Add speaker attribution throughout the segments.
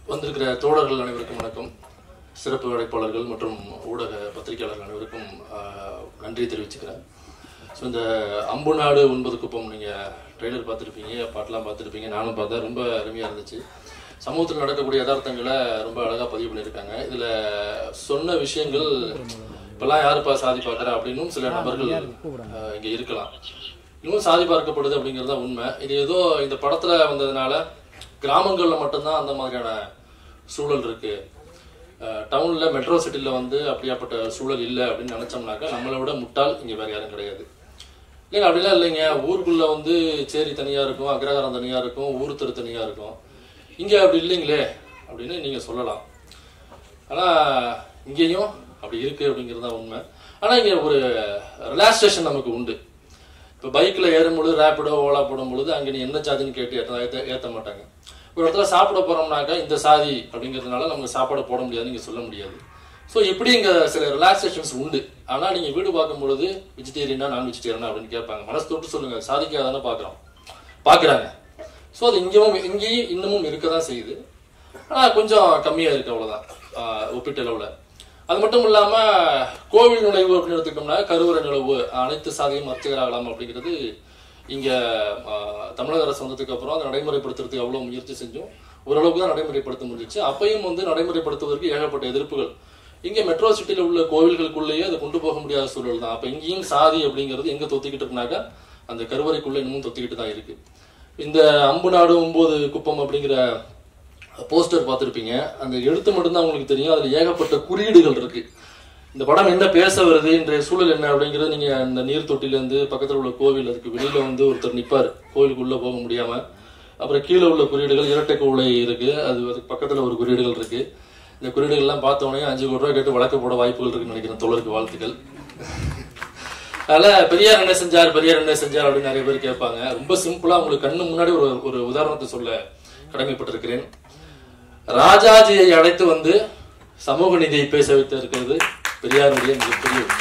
Speaker 1: வந்திருக்கிற தோழர்கள் அனைவருக்கும் வணக்கம் சிறப்பு அழைப்பாளர்கள் மற்றும் ஊடக பத்திரிகையாளர்கள் அனைவருக்கும் ஆஹ், நன்றி தெரிவிச்சுக்கிறேன் ஸோ இந்த அம்பு நாடு ஒன்பது குப்பம் நீங்கள் ட்ரெய்லர் பார்த்துருப்பீங்க பாட்டெலாம் பார்த்துருப்பீங்க நானும் பார்த்தேன் ரொம்ப அருமையாக இருந்துச்சு சமூகத்தில் நடக்கக்கூடிய யதார்த்தங்களை ரொம்ப அழகாக பதிவு பண்ணியிருக்காங்க இதில் சொன்ன விஷயங்கள் இப்பெல்லாம் யாருப்பா சாதி பார்க்குறா அப்படின்னும் சில நபர்கள் ஆஹ், இங்கே இருக்கலாம் இன்னும் சாதி பார்க்கப்படுது அப்படிங்கிறது தான் உண்மை இது ஏதோ இந்த படத்துல வந்ததுனால கிராமங்கள்ல மட்டும்தான் அந்த மாதிரியான சூழல் இருக்கு அஹ் டவுன்ல மெட்ரோ சிட்டில வந்து அப்படியாப்பட்ட சூழல் இல்லை அப்படின்னு நினைச்சோம்னாக்கா நம்மளை விட முட்டாள் இங்க வேற யாரும் கிடையாது இல்லைங்க அப்படிலாம் இல்லைங்க ஊருக்குள்ள வந்து சேரி தனியா இருக்கும் அக்ரஹாரம் தனியா இருக்கும் ஊர் தெரு தனியா இருக்கும் இங்க அப்படி இல்லைங்களே அப்படின்னு நீங்க சொல்லலாம் ஆனா இங்கேயும் அப்படி இருக்கு அப்படிங்கிறது தான் உண்மை ஆனா இங்க ஒரு ரிலாக்ஸேஷன் நமக்கு உண்டு இப்போ பைக்கில் ஏறும்பொழுது ரேப்பிடோ ஓலா போடும் பொழுது அங்கே நீ என்ன சாதின்னு கேட்டு ஏற்ற ஏற்ற ஏற்ற மாட்டாங்க ஒரு இடத்துல சாப்பிட போறோம்னாக்கா இந்த சாதி அப்படிங்கிறதுனால நமக்கு சாப்பாடு போட முடியாதுன்னு இங்கே சொல்ல முடியாது ஸோ இப்படி இங்கே சில ரிலாக்ஸேஷன்ஸ் உண்டு ஆனால் நீங்கள் வீடு பார்க்கும் பொழுது வெஜிடேரியனா நான் வெஜிடேரியனா அப்படின்னு கேட்பாங்க மனசு தொட்டு சொல்லுங்க சாதிக்காதானே பார்க்குறோம் பார்க்குறாங்க ஸோ அது இங்கேயும் இங்கேயும் இன்னமும் இருக்க தான் செய்யுது ஆனால் கொஞ்சம் கம்மியாக இருக்கு அவ்வளோதான் ஒப்பீட்டளவில் அது மட்டும் இல்லாம கோவில் நுழைவு அப்படின்னு எடுத்துக்கிட்டோம்னா கருவறை நுழைவு அனைத்து சாதியும் அர்ச்சகராகலாம் அப்படிங்கிறது இங்க ஆஹ், தமிழக அரசு வந்ததுக்கு அப்புறம் அதை நடைமுறைப்படுத்துறதுக்கு அவ்வளவு முயற்சி செஞ்சோம் ஓரளவுக்கு தான் நடைமுறைப்படுத்த முடிஞ்சிச்சு அப்பயும் வந்து நடைமுறைப்படுத்துவதற்கு ஏகப்பட்ட எதிர்ப்புகள் இங்க மெட்ரோ சிட்டில உள்ள கோவில்களுக்குள்ளேயே அதை கொண்டு போக முடியாத சூழல் தான் அப்ப இங்கேயும் சாதி அப்படிங்கிறது எங்க தொத்திக்கிட்டு இருக்குனாக்கா அந்த கருவறைக்குள்ள இன்னமும் தொத்திக்கிட்டு தான் இருக்கு இந்த அம்பு நாடு ஒன்பது குப்பம் அப்படிங்கிற போஸ்டர் பார்த்துருப்பீங்க அந்த எழுத்து மட்டும்தான் உங்களுக்கு தெரியும் அதுல ஏகப்பட்ட குறியீடுகள் இருக்கு இந்த படம் என்ன பேச வருது இன்றைய சூழல் என்ன அப்படிங்கிறது நீங்க இந்த நீர் தொட்டில இருந்து பக்கத்துல உள்ள கோவில் அதுக்கு வெளியில வந்து ஒருத்தர் நிப்பாரு கோவிலுக்குள்ள போக முடியாம அப்புறம் கீழே உள்ள குறியீடுகள் இரட்டை குவளை இருக்கு அது அதுக்கு பக்கத்துல ஒரு குறியீடுகள் இருக்கு இந்த குறியீடுகள் எல்லாம் பார்த்த உடனே அஞ்சு கோடி ரூபாய் கேட்டு வழக்கு போட வாய்ப்புகள் இருக்குன்னு நினைக்கிறேன் தோழருக்கு வாழ்த்துக்கள் அதனால பெரியார் என்ன செஞ்சார் பெரியார் என்ன செஞ்சார் அப்படின்னு நிறைய பேர் கேட்பாங்க ரொம்ப சிம்பிளா உங்களுக்கு கண்ணு முன்னாடி ஒரு ஒரு உதாரணத்தை சொல்ல கடமைப்பட்டிருக்கிறேன் ராஜாஜியை அழைத்து வந்து சமூக நீதியை பேச வைத்து இருக்கிறது பெரியாருடைய மிகப்பெரிய உண்மை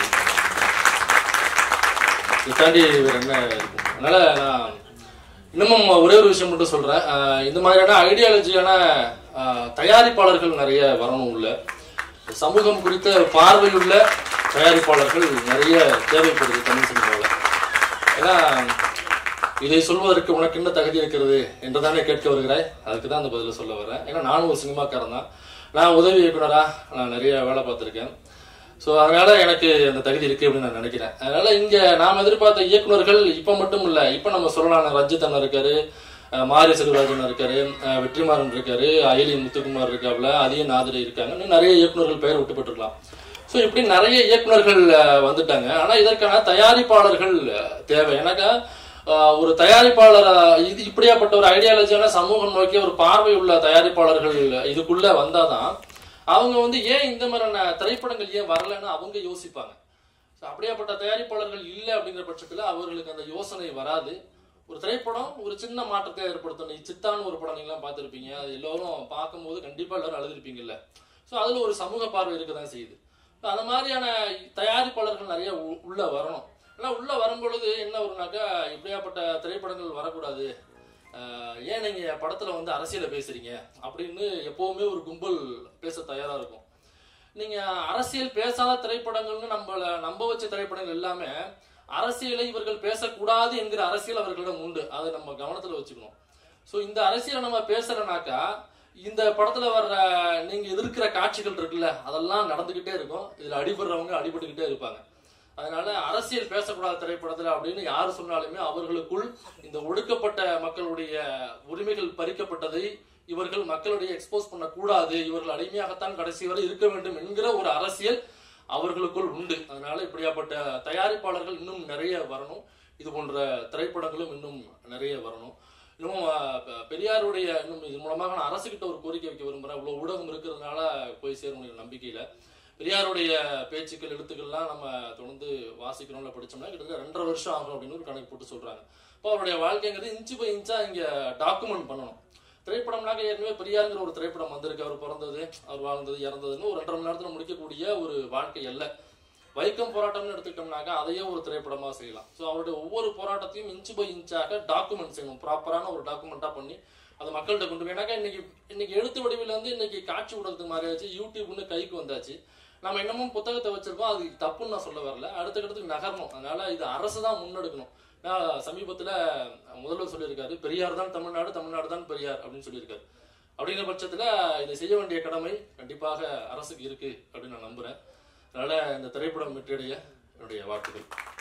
Speaker 1: இதை தாண்டி வேற என்ன இருக்கும் அதனால நான் இன்னமும் ஒரே ஒரு விஷயம் மட்டும் சொல்றேன் ஆஹ் இந்த மாதிரியான ஐடியாலஜியான ஆஹ் தயாரிப்பாளர்கள் நிறைய வரணும் உள்ள சமூகம் குறித்த பார்வையுள்ள தயாரிப்பாளர்கள் நிறைய தேவைப்படுது தமிழ் சினிமாவில் ஏன்னா இதை சொல்வதற்கு உனக்கு என்ன தகுதி இருக்கிறது என்றுதானே கேட்க வருகிறாய் அதுக்கு தான் அந்த பதில சொல்ல வரேன் ஏன்னா நானும் ஒரு சினிமாக்காரன் தான் நான் உதவி இயக்குனரா நான் நிறைய வேலை பார்த்துருக்கேன் ஸோ அதனால எனக்கு அந்த தகுதி இருக்கு அப்படின்னு நான் நினைக்கிறேன் அதனால இங்க நாம் எதிர்பார்த்த இயக்குனர்கள் இப்ப மட்டும் இல்ல இப்ப நம்ம சொல்லலாம் ரஞ்சித் அண்ணன் இருக்காரு அஹ் மாரி செல்வராஜன் இருக்காரு அஹ் வெற்றிமாறன் இருக்காரு அயலி முத்துக்குமார் இருக்காப்ல அதிக நாதிரி இருக்காங்க இன்னும் நிறைய இயக்குனர்கள் பெயர் விட்டுப்பட்டிருக்கலாம் ஸோ இப்படி நிறைய இயக்குனர்கள் அஹ், வந்துட்டாங்க ஆனா இதற்கான தயாரிப்பாளர்கள் அஹ், தேவை எனக்கு ஆஹ் ஒரு தயாரிப்பாளர் ஆஹ் இது இப்படியாப்பட்ட ஒரு ஐடியாலஜியான சமூகம் நோக்கிய ஒரு பார்வை உள்ள தயாரிப்பாளர்கள் இதுக்குள்ள வந்தாதான் அவங்க வந்து ஏன் இந்த மாதிரியான திரைப்படங்கள் ஏன் வரலைன்னு அவங்க யோசிப்பாங்க So அப்படியாப்பட்ட தயாரிப்பாளர்கள் இல்லை அப்படிங்கிற பட்சத்துல அவர்களுக்கு அந்த யோசனை வராது ஒரு திரைப்படம் ஒரு சின்ன மாற்றத்தை ஏற்படுத்தணும் சித்தான்னு ஒரு படம் நீங்களாம் பார்த்துருப்பீங்க அது எல்லாரும் பார்க்கும்போது கண்டிப்பா எல்லாரும் அழுதுருப்பீங்கல்ல ஸோ அதுல ஒரு சமூக பார்வை இருக்க தான் செய்யுது So அந்த மாதிரியான தயாரிப்பாளர்கள் நிறைய உ- உள்ள வரணும் ஆனா உள்ள வரும்பொழுது என்ன வரும்னாக்கா இப்படியாப்பட்ட திரைப்படங்கள் வரக்கூடாது ஆஹ் ஏன் நீங்க படத்துல வந்து அரசியலை பேசுறீங்க அப்படின்னு எப்பவுமே ஒரு கும்பல் பேச தயாரா இருக்கும் நீங்க அரசியல் பேசாத திரைப்படங்கள்னு நம்மள நம்ப வச்ச திரைப்படங்கள் எல்லாமே அரசியலை இவர்கள் பேசக்கூடாது என்கிற அரசியல் அவர்களிடம் உண்டு அதை நம்ம கவனத்துல வச்சுக்கணும் சோ இந்த அரசியலை நம்ம பேசலனாக்கா இந்த படத்துல வர்ற நீங்க எதிர்க்கிற காட்சிகள் இருக்குல்ல அதெல்லாம் நடந்துகிட்டே இருக்கும் இதுல அடிபடுறவங்க அடிபட்டுக்கிட்டே இருப்பாங்க அதனால அரசியல் பேசக்கூடாத திரைப்படத்துல அப்படின்னு யார் சொன்னாலுமே அவர்களுக்குள் இந்த ஒடுக்கப்பட்ட மக்களுடைய உரிமைகள் பறிக்கப்பட்டதை இவர்கள் மக்களுடைய எக்ஸ்போஸ் பண்ணக்கூடாது இவர்கள் அடிமையாகத்தான் கடைசி வரை இருக்க வேண்டும் என்கிற ஒரு அரசியல் அவர்களுக்குள் உண்டு அதனால இப்படியாப்பட்ட தயாரிப்பாளர்கள் இன்னும் நிறைய வரணும் இது போன்ற திரைப்படங்களும் இன்னும் நிறைய வரணும் இன்னும் அஹ், பெ- பெரியாருடைய இன்னும் இது மூலமாக நான் அரசுகிட்ட ஒரு கோரிக்கை வைக்க விரும்புறேன் இவ்வளவு ஊடகம் இருக்கிறதுனால போய் சேரும் நம்பிக்கையில பெரியாருடைய பேச்சுக்கள் எழுத்துக்கள்லாம் நம்ம தொடர்ந்து வாசிக்கிறோம்ல படிச்சோம்னா கிட்டத்தட்ட ரெண்டரை வருஷம் ஆகும் அப்படின்னு ஒரு கணக்கு போட்டு சொல்றாங்க இப்போ அவருடைய வாழ்க்கைங்கிறது இன்ச்சு பை இன்ச்சா இங்க டாக்குமெண்ட் பண்ணணும் திரைப்படம்னாக்க ஏற்கனவே பெரியாருங்கிற ஒரு திரைப்படம் வந்திருக்கு அவர் பிறந்தது அவர் வாழ்ந்தது இறந்ததுன்னு ஒரு ரெண்டரை மணி நேரத்துல முடிக்கக்கூடிய ஒரு வாழ்க்கை அல்ல வைக்கம் போராட்டம்னு எடுத்துக்கிட்டோம்னாக்கா அதையே ஒரு திரைப்படமா செய்யலாம் ஸோ அவருடைய ஒவ்வொரு போராட்டத்தையும் இன்ச்சு பை இன்ச்சாக டாக்குமெண்ட் செய்யணும் ப்ராப்பரான ஒரு டாக்குமெண்ட்டா பண்ணி அதை மக்கள்கிட்ட கொண்டு போய் ஏன்னாக்கா இன்னைக்கு இன்னைக்கு எழுத்து வடிவில் வந்து இன்னைக்கு காட்சி ஊடகத்துக்கு மாறியாச்சு யூடியூப்னு கைக்கு வந்தாச்சு நம்ம இன்னமும் புத்தகத்தை வச்சிருக்கோம் அது தப்புன்னு நான் சொல்ல வரல அடுத்த கட்டத்துக்கு நகரணும் அதனால இது அரசு தான் முன்னெடுக்கணும் நான் சமீபத்துல முதல்வர் சொல்லியிருக்காரு பெரியார் தான் தமிழ்நாடு தமிழ்நாடு தான் பெரியார் அப்படின்னு சொல்லியிருக்காரு அப்படிங்கிற பட்சத்துல இதை செய்ய வேண்டிய கடமை கண்டிப்பாக அரசுக்கு இருக்கு அப்படின்னு நான் நம்புறேன் அதனால இந்த திரைப்படம் வெற்றியடைய என்னுடைய வாழ்த்துக்கள்